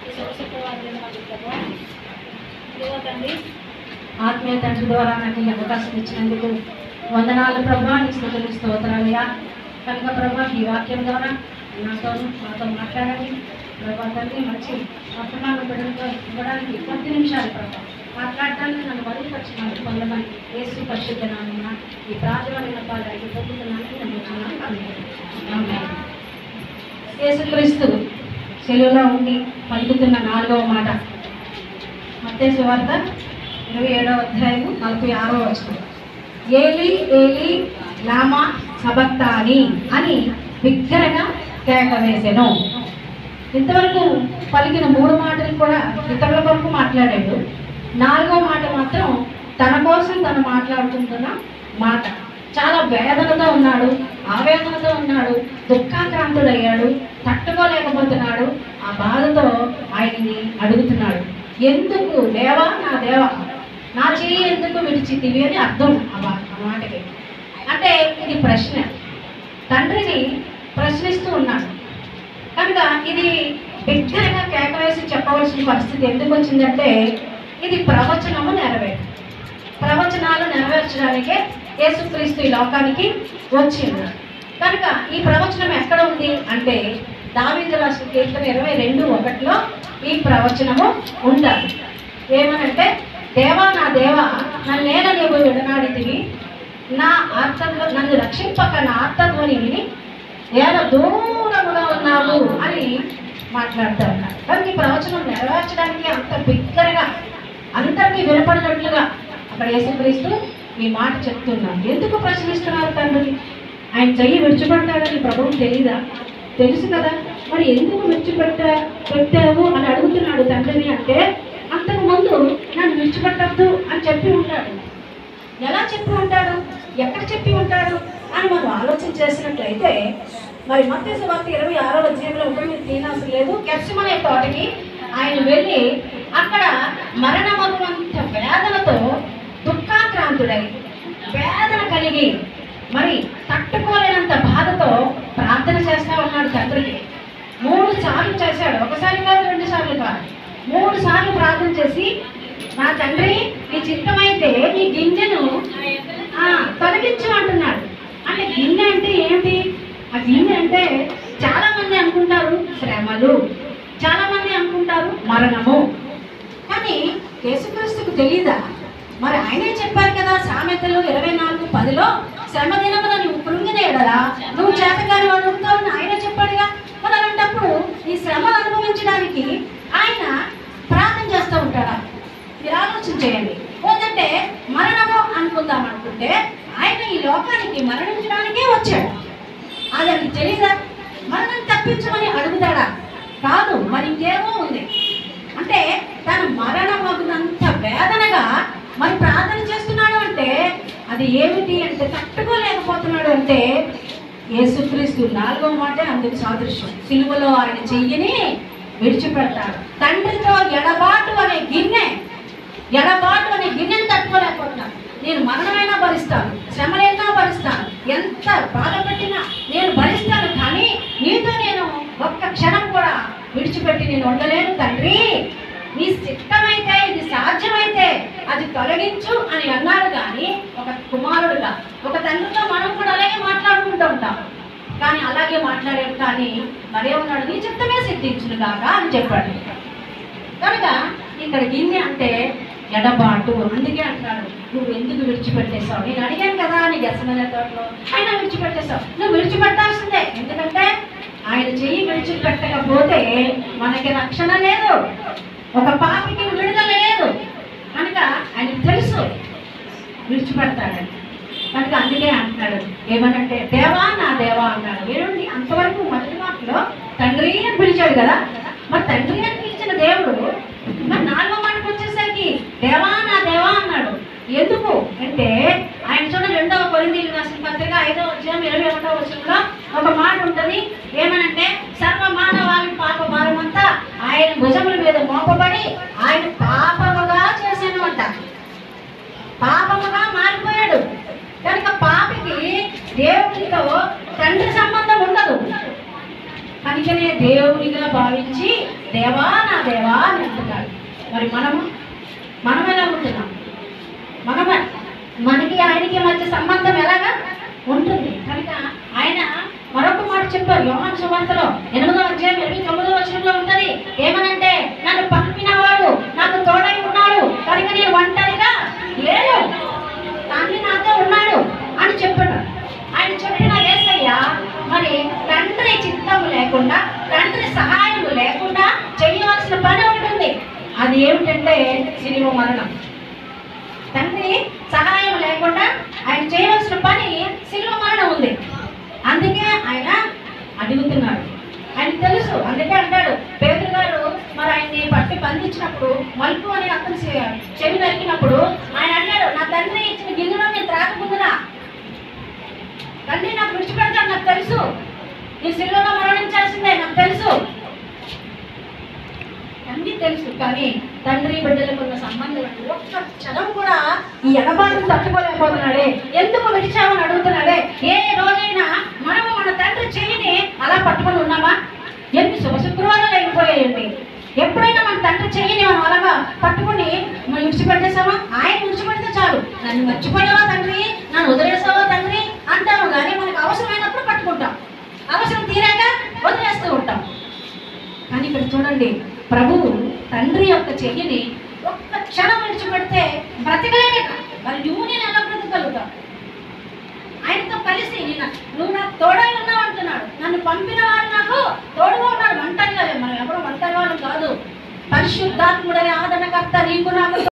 ఈ శుభశుక్రవారం మాకు ప్రభావ ఇదిగో తండ్రి ఆత్మీయ తండ్రి ద్వారా నాకు ఈ అవకాశం ఇచ్చినందుకు వందనాలు ప్రభా నీ స్థుతులు స్తోత్రాలయ్యా కనుక ప్రభా ఈ వాక్యం ద్వారా నాతో నాతో మాట్లాడండి ప్రభా తండ్రి మంచి వర్తమానం బిడ్డలతో ఇవ్వడానికి కొద్ది నిమిషాలు ప్రభా మాట్లాడటానికి నన్ను మరుగుపరిచినాను పొందమని యేసు పరిశుద్ధ నామమున ఈ ప్రాజమైన పాలకి పొందుతున్నాను నమ్ముతున్నాను యేసుక్రీస్తు సెలువులో ఉండి పలుకుతున్న నాలుగవ మాట మత్తయి వార్త ఇరవై ఏడవ అధ్యాయము నలభై ఆరో వచనం ఏలి ఏలి లామా సబక్తాని అని బిగ్గరగా కేక వేసెను ఇంతవరకు పలికిన మూడు మాటలు కూడా ఇతరుల కొరకు మాట్లాడాడు నాలుగో మాట మాత్రం తన కోసం తను మాట్లాడుకుంటున్న మాట చాలా వేదనతో ఉన్నాడు ఆవేదనతో ఉన్నాడు దుఃఖాక్రాంతుడయ్యాడు తట్టుకోలేకపోతున్నాడు ఆ బాధతో ఆయన్ని అడుగుతున్నాడు ఎందుకు దేవా నా దేవా నా చెయ్యి ఎందుకు విడిచితివి అని అర్థం ఆ బా- ఆ మాటకి అంటే ఇది ప్రశ్న తండ్రిని ప్రశ్నిస్తూ ఉన్నాడు కనుక ఇది బిగ్గరగా కేకవేసి చెప్పవలసిన పరిస్థితి ఎందుకు వచ్చిందంటే ఇది ప్రవచనము నెరవేరు ప్రవచనాలు నెరవేర్చడానికే యేసుక్రీస్తు ఈ లోకానికి వచ్చింది కనుక ఈ ప్రవచనం ఎక్కడ ఉంది అంటే దావీదు రాసిన కీర్తన ఇరవై రెండు ఒకటిలో ఈ ప్రవచనము ఉండాలి ఏమనంటే దేవా నా దేవా నన్నేల నీవు విడనాడితివి నా ఆర్తంలో నన్ను రక్షింపక నా ఆర్తధ్వని విని ఏల దూరముగా ఉన్నావు అని మాట్లాడుతూ ఉన్నారు కానీ ఈ ప్రవచనం నెరవేర్చడానికి అంత బిగ్గరగా అందరికీ వినపడినట్లుగా అక్కడ యేసుక్రీస్తు ఈ మాట చెప్తున్నాను ఎందుకు ప్రశ్నిస్తున్నారు తండ్రి ఆయన చెయ్యి విడిచిపెడతాడని ప్రభువు తెలీదా తెలుసు కదా మరి ఎందుకు విడిచిపెట్టా పెట్టావు అని అడుగుతున్నాడు తండ్రిని అంటే అంతకు ముందు నన్ను విడిచిపెట్టద్దు అని చెప్పి ఉంటాడు ఎలా చెప్పి ఉంటాడు ఎక్కడ చెప్పి ఉంటాడు అని మనం ఆలోచన చేసినట్లయితే మరి మత్స్య వార్త ఇరవై ఆరో అధ్యాయంలో ఉంటుంది తీనాసు లేదు కెప్సిమనే తోటకి ఆయన వెళ్ళి అక్కడ మరణమగునంత వేదనతో దుఃఖాక్రాంతుడై వేదన కలిగి మరి తట్టుకోలేనంత బాధతో ప్రార్థన చేస్తా ఉన్నాడు తండ్రికి మూడు సార్లు చేశాడు ఒకసారి కాదు రెండు సార్లు కాదు మూడు సార్లు ప్రార్థన చేసి నా తండ్రి నీ చిత్తమైతే నీ గింజను ఆ, తొలగించు అంటున్నాడు అంటే గిన్నె అంటే ఏమిటి ఆ గిన్నె అంటే చాలా మంది అనుకుంటారు శ్రమలు చాలా మంది అనుకుంటారు మరణము కానీ యేసుక్రీస్తుకు తెలియదా మరి ఆయనే చెప్పారు కదా సామెతలు ఇరవై నాలుగు పదిలో శ్రమ దినమున నువ్వు కృంగిన ఎడలా నువ్వు చేతకాని వాడు ఉంటావని ఆయన చెప్పాడుగా మరి అలాంటప్పుడు ఈ శ్రమను అనుభవించడానికి ఆయన ప్రార్థన చేస్తూ ఉంటాడా మీరు ఆలోచన చేయండి లేదంటే మరణము అనుకుందాం అనుకుంటే ఆయన ఈ లోకానికి మరణించడానికే వచ్చాడు అది ఆయనకి తెలీదా మరణం తప్పించమని అడుగుతాడా కాదు మరి ఇంకేమో ఉంది అంటే తన మరణమగునంత వేదనగా మరి ప్రార్థన చేస్తున్నాడు అంటే అది ఏమిటి అంటే తట్టుకోలేకపోతున్నాడు అంటే యేసుక్రీస్తు నాలుగో మాట అందుకు సాదృశ్యం సిలువలో ఆయన చెయ్యిని విడిచిపెడతాడు తండ్రితో ఎడబాటు అనే గిన్నె ఎడబాటు అనే గిన్నెని తట్టుకోలేకపోతున్నాను నేను మరణమైనా భరిస్తాను శ్రమలైనా భరిస్తాను ఎంత బాధపెట్టినా నేను భరిస్తాను కానీ నీతో నేను ఒక్క క్షణం కూడా విడిచిపెట్టి నేను ఉండలేను తండ్రి నీ చిత్తమైతే ఇది సాధ్యమైతే అది తొలగించు అని అన్నాడు కానీ ఒక కుమారుడుగా ఒక తండ్రితో మనం కూడా అలాగే మాట్లాడుకుంటూ ఉంటాం కానీ అలాగే మాట్లాడాడు కానీ మరేమన్నాడు నీ చిత్తమే సిద్ధించును కాక అని చెప్పాడు కనుక ఇక్కడ గిన్నె అంటే ఎడబాటు అందుకే అంటున్నాడు నువ్వు ఎందుకు విడిచిపెట్టేశావు నేను అడిగాను కదా నీ గెసమనే తోటలో ఆయన విడిచిపెట్టేశావు నువ్వు విడిచిపెట్టాల్సిందే ఎందుకంటే ఆయన చెయ్యి విడిచిపెట్టకపోతే మనకి రక్షణ లేదు ఒక పాపికి విడుదల లేదు కనుక ఆయనకు తెలుసు విడిచిపెడతాడని కనుక అందుకే అంటున్నాడు ఏమనంటే దేవా నా దేవా అన్నాడు ఏమండి అంతవరకు మొదటి మాటలో తండ్రి అని పిలిచాడు కదా మరి తండ్రి అని పిలిచిన దేవుడు మరి నాలుగో మాటకు వచ్చేసరికి దేవా నా దేవా అన్నాడు ఎందుకు అంటే ఆయన చూడ రెండవ కొరిందీలు రాసిన పత్రిక ఐదవ అధ్యాయం ఇరవై ఒకటో వచనంలో ఒక మాట ఉంటుంది ఏమనంటే సర్వ మానవాళి పాప భారమంతా ఆయన భుజముల మీద మోపబడి ఆయన పాపముగా చేశాను అంట పాపముగా మారిపోయాడు కనుక పాపికి దేవునితో తండ్రి సంబంధం ఉండదు కనుకనే దేవునిగా భావించి దేవా నా దేవా అని అంటున్నాడు మరి మనము మనం ఎలా ఉంటున్నాం మనమే మనకి ఆయనకి మధ్య సంబంధం ఎలాగా ఉంటుంది కనుక ఆయన మరొక మాట చెప్పారు యోహాన్ సువార్తలో ఎనిమిదో అధ్యాయం ఇరవై తొమ్మిదో వచనంలో ఉంటది ఏమనంటే నన్ను పంపినవాడు నాకు తోడై ఉన్నాడు కనుక నేను ఒంటరిగా లేను తండ్రి నాతో ఉన్నాడు అని చెప్పాడు ఆయన చెప్పిన ఏసయ్య మరి తండ్రి చిత్తం లేకుండా తండ్రి సహాయం లేకుండా చేయవలసిన పని ఉంటుంది అది ఏమిటంటే సినిమా మరణం తండ్రి సహాయం లేకుండా ఆయన చేయవలసిన పని శిల్వ మరణం ఉంది అందుకే ఆయన అడుగుతున్నాడు ఆయన తెలుసు అందుకే అంటాడు పేదలు గారు మరి ఆయన్ని పట్టి బంధించినప్పుడు మలుపు అని అతను చె- చెవి నరికినప్పుడు ఆయన అన్నాడు నా తండ్రి ఇచ్చిన గిన్నెలో నేను త్రాగకుందునా తండ్రి నాకు విడిచిపెడతాడు నాకు తెలుసు ఈ శిల్వలో మరణించాల్సిందే నాకు తెలుసు అన్నీ తెలుసు కానీ తండ్రి బిడ్డలకు ఉన్న సంబంధం అంటే ఒక్క క్షణం కూడా ఈ ఎగబాటును తట్టుకోలేకపోతున్నాడే ఎందుకు విడిచామని అడుగుతున్నాడే ఏ రోజైనా మనము మన తండ్రి చెయ్యిని అలా పట్టుకొని ఉన్నామా ఎన్ని శుభ శుక్రవారాలు అయిపోయాయండి ఎప్పుడైనా మన తండ్రి చెయ్యిని మనం అలాగా పట్టుకొని మనం విడిచిపెట్టేసామా ఆయన విడిచిపెడితే చాలు నన్ను మర్చిపోయావా తండ్రి నన్ను వదిలేసావా తండ్రి అంటాము కానీ మనకు అవసరమైనప్పుడు పట్టుకుంటాం అవసరం తీరాక వదిలేస్తూ ఉంటాం కానీ ఇక్కడ చూడండి ప్రభువు తండ్రి యొక్క చెయ్యిని ఒక్క క్షణం విడిచిపెడితే బ్రతకలేక మరి నువ్వు నేను ఎలా బ్రతకగలుగుతావు ఆయనతో కలిసి నేను నువ్వు నాకు తోడై ఉన్నావు అంటున్నాడు నన్ను పంపిన వాడు నాకు తోడుగా ఉన్నాడు ఒంటరిగా లేవు. మనం ఎవరు ఒంటరి వాళ్ళు కాదు పరిశుద్ధాత్ముడని ఆదరణకర్త నీకు నాకు